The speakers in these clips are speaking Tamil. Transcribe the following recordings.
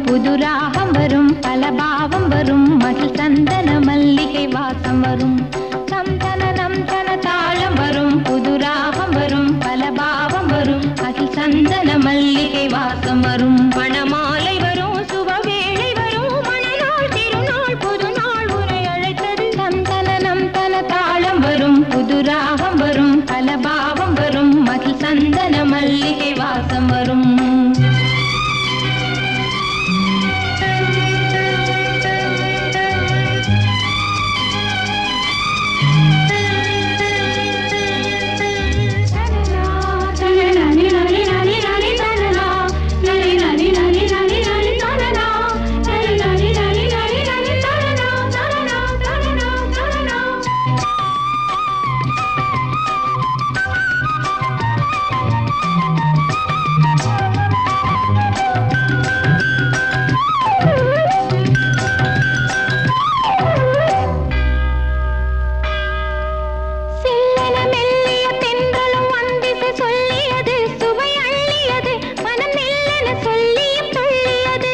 புது ராகம் வரும் பல பாவம் வரும் மகிழ் சந்தன மல்லிகை வாசம் வரும் நம் தன நம் தன தாளம் வரும் புது ராகம் வரும் பல பாவம் வரும் மகிழ் சந்தன மல்லிகை வாசம் வரும் பணமாலை வரும் சுபவேளை வரும் மணநாள் திருநாள் புது நாள் உரை அழைத்தது நம் தன நம் தன தாளம் வரும் புது ராகம் வரும் பல பாவம் வரும் மகிழ் சந்தன மல்லிகை வாசம் வரும் சில்லென மெல்லிய தென்றலும் வந்திசை சொல்லியது சுவை அள்ளியது மனம் மெல்லென சொல்லியும் துள்ளியது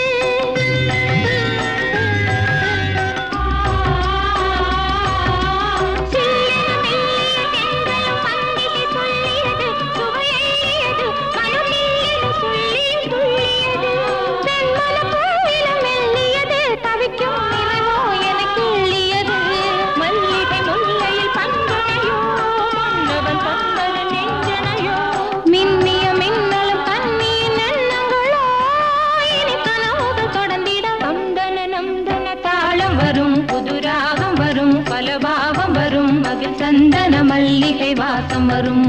சில்லென மெல்லிய தென்றலும் வந்திசை சொல்லியது சுவை அள்ளியது மனம் மெல்லென சொல்லியும் துள்ளியது செம்மலப் பூவிலும் மெல்லியது தவிக்கும் நிலவோ எனக்கு எள்ளியது மல்லிகை முல்லையில் பண்பனையோ மன்னவன் தந்தன நெஞ்சனையோ மின்னிய மின்னலும் கண்ணியின் எண்ணங்களோ இனி கனவுகள் தொடர்ந்திட நந்தன நந்தன தாளம் வரும் புது ராகம் வரும் பல பாவம் வரும் மகிழ் சந்தன மல்லிகை வாசம் வரும்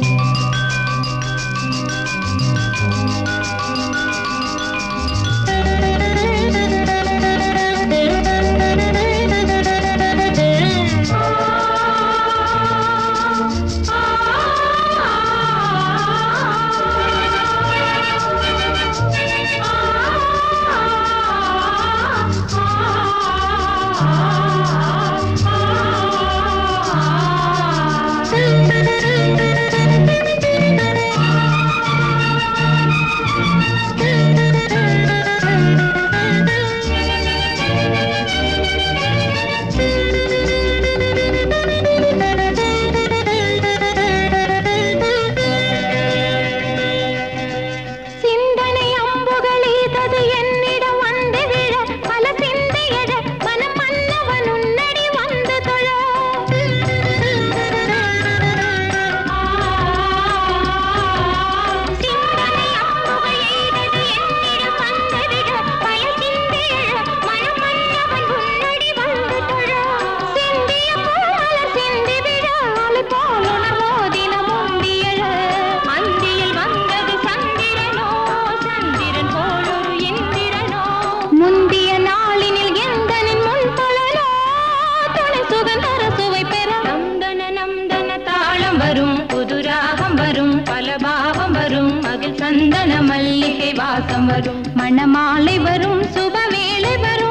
சிந்தனை அம்புகள் ஈதது என்னிடம் வந்து விழ பல சிந்தையட மனம் மன்னவன் உன்னடி வந்து தொழ சிந்தனை அம்புகள் எய்தது என்னிடம் வந்து விழ பல சிந்தையட மனம் மன்னவன் உன்னடி வந்து தொழ சிந்திய பூமலர் சிந்தி விழ அலை போல் உணர்வோதின முந்தியழ மந்தியில் வந்தது சந்திரனோ சந்திரன் போல் ஒரு இந்திரனோ முந்திய நாளினில் எந்தனின் முன் தொழலோ துணை சுகந்தர சுவை பெற நந்தன நந்தன தாளம் வரும் புது ராகம் வரும் பல பாவம் வரும் மகிழ் சந்தன மல்லிகை வாசம் வரும் மணமாலை வரும் சுபவேளை வரும்